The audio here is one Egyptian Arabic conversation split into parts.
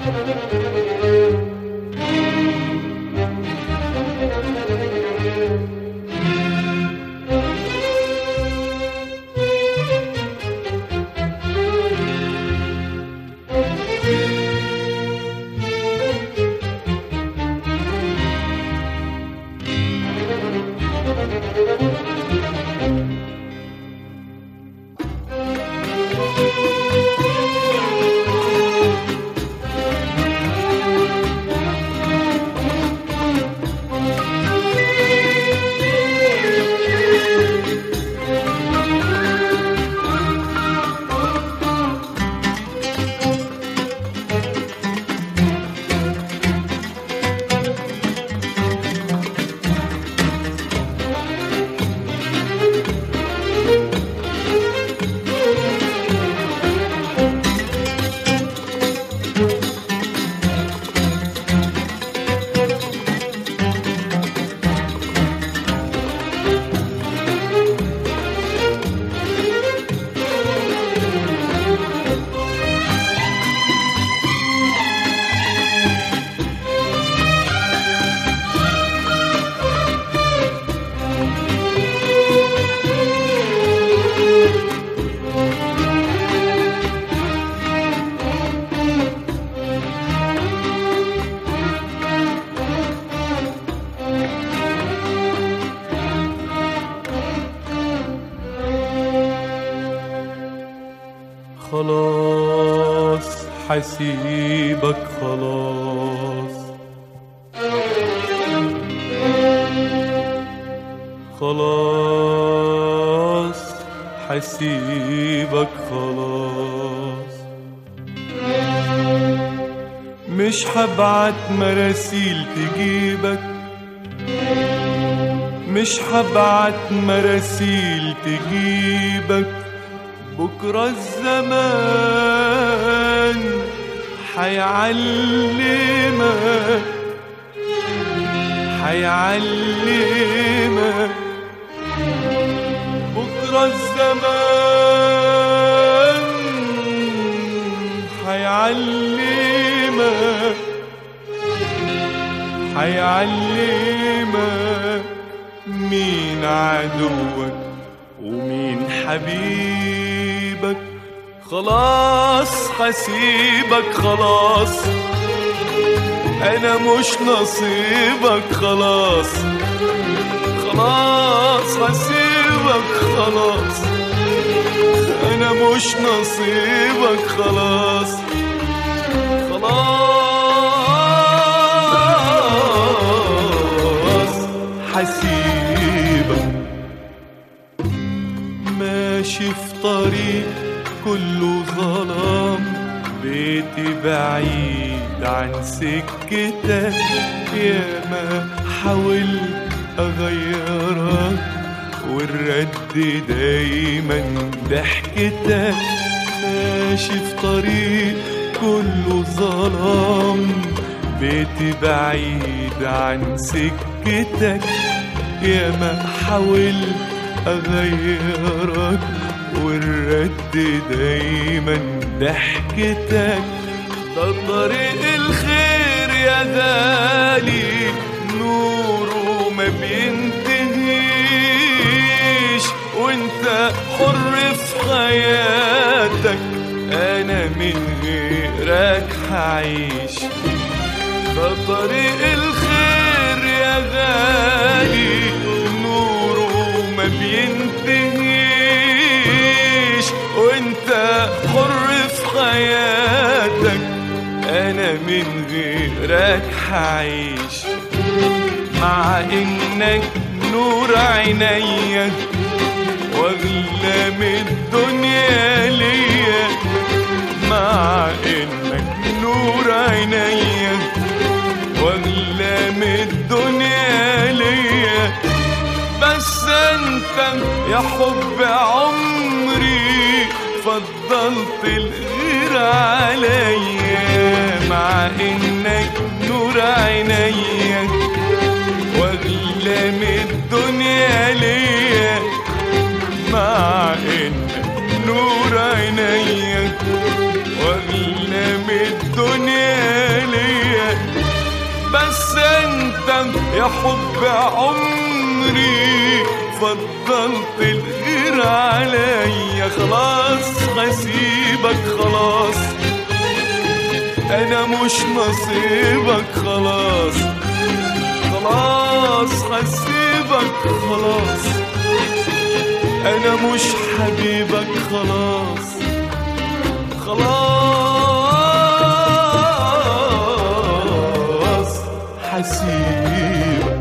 خلاص حسيبك خلاص خلاص حسيبك خلاص مش هبعت مراسيل تجيبك مش هبعت مراسيل تجيبك بكرة الزمان حيعلمك حيعلمك بكرة الزمان حيعلمك حيعلمك مين عدوك ومين حبيبك خلاص حسيبك خلاص انا مش نصيبك خلاص خلاص حسيبك خلاص انا مش نصيبك خلاص خلاص حسيبك ماشي في طريق كله ظلام بيتي بعيد عن سكتك يا ما حاولت اغيرك والرد دايما ضحكتك ماشي في طريق كله ظلام بيتي بعيد عن سكتك يا ما حاولت أغيرك والرد دايما ضحكتك ده طريق الخير يا غالي نوره ما بينتهيش وانت حر في حياتك انا من غيرك هعيش ده طريق الخير يا غالي نوره ما بينتهيش وانت حر في حياتك انا من غيرك هعيش مع انك نور عينيا واغلى من الدنيا ليا مع انك نور عينيا واغلى من الدنيا ليا بس انت يا حب عمري فضلت الغير عليا مع انك نور عينيا واغلى من الدنيا ليا مع انك نور عينيا واغلى من الدنيا يا حب عمري فضلت الغير عليا خلاص هسيبك خلاص انا مش نصيبك خلاص خلاص هسيبك خلاص انا مش حبيبك خلاص خلاص حسيبك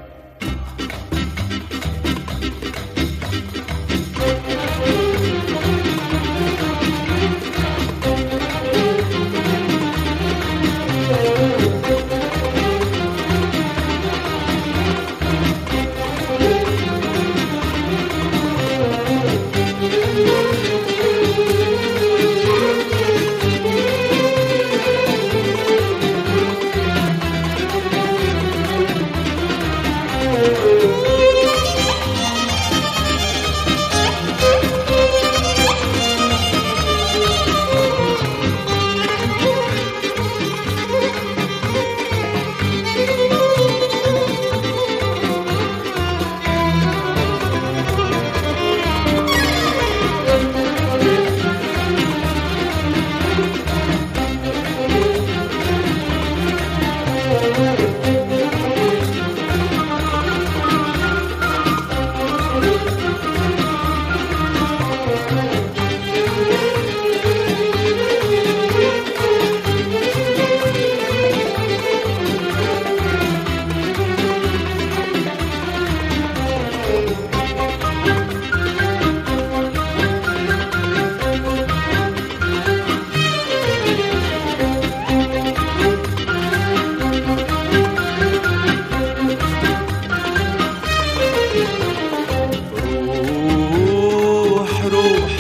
روح روح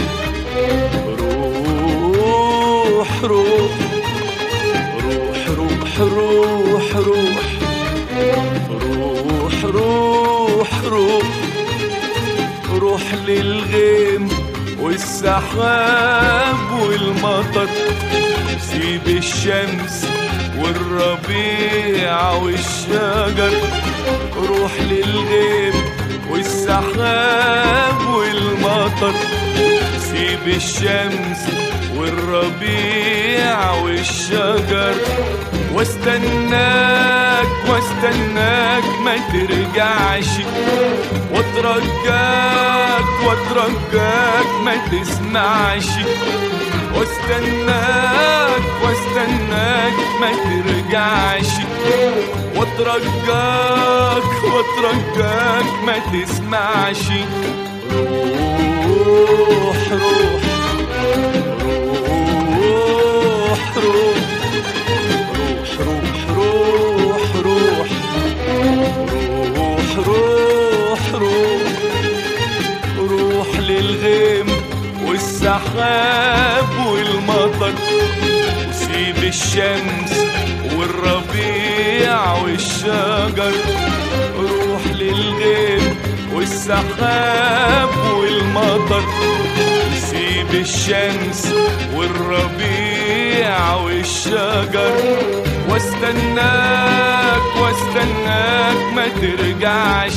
روح روح روح روح روح روح روح روح روح روح للغيم والسحاب والمطر سيب الشمس والربيع والشجر روح للغيم والسحاب والمطر سيب الشمس والربيع والشجر واستناك واستناك ما ترجعش واترجاك واترجاك ما تسمعش واستناك واستناك ما ترجعش واترجاك واترجاك ما تسمعش روح روح روح روح روح روح روح روح روح روح روح للغيم والسحاب والمطر وسيب الشمس والربيع والشجر روح للغيم والسحاب والمطر سيب الشمس والربيع والشجر واستناك واستناك ما ترجعش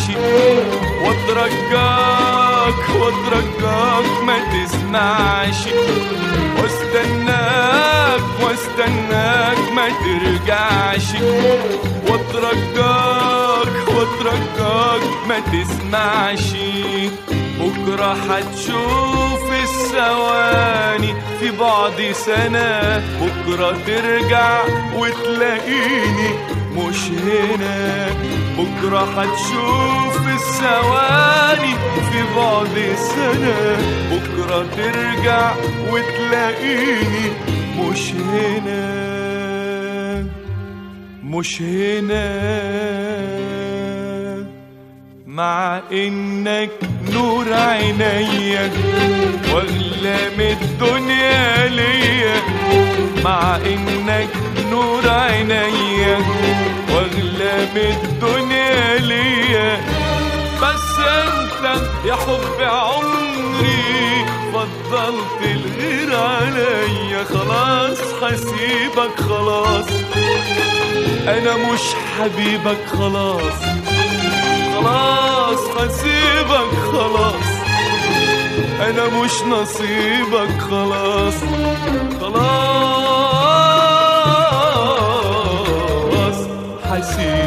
واترجاك واترجاك ما تسمعش واستناك واستناك ما ترجعش واترجاك واترجاك ما تسمعش بكرة هتشوف الثواني في بعد سنة بكرة ترجع وتلاقيني مش هنا بكرة هتشوف الثواني في بعد سنة بكرة ترجع وتلاقيني مش هنا مش هنا مع انك نور عينيا واغلى من الدنيا ليا مع انك نور عينيا واغلى من الدنيا ليا بس انت يا حب عمري فضلت الغير عليا خلاص هسيبك خلاص انا مش حبيبك خلاص خلاص هسيبك خلاص انا مش نصيبك خلاص خلاص حسيبك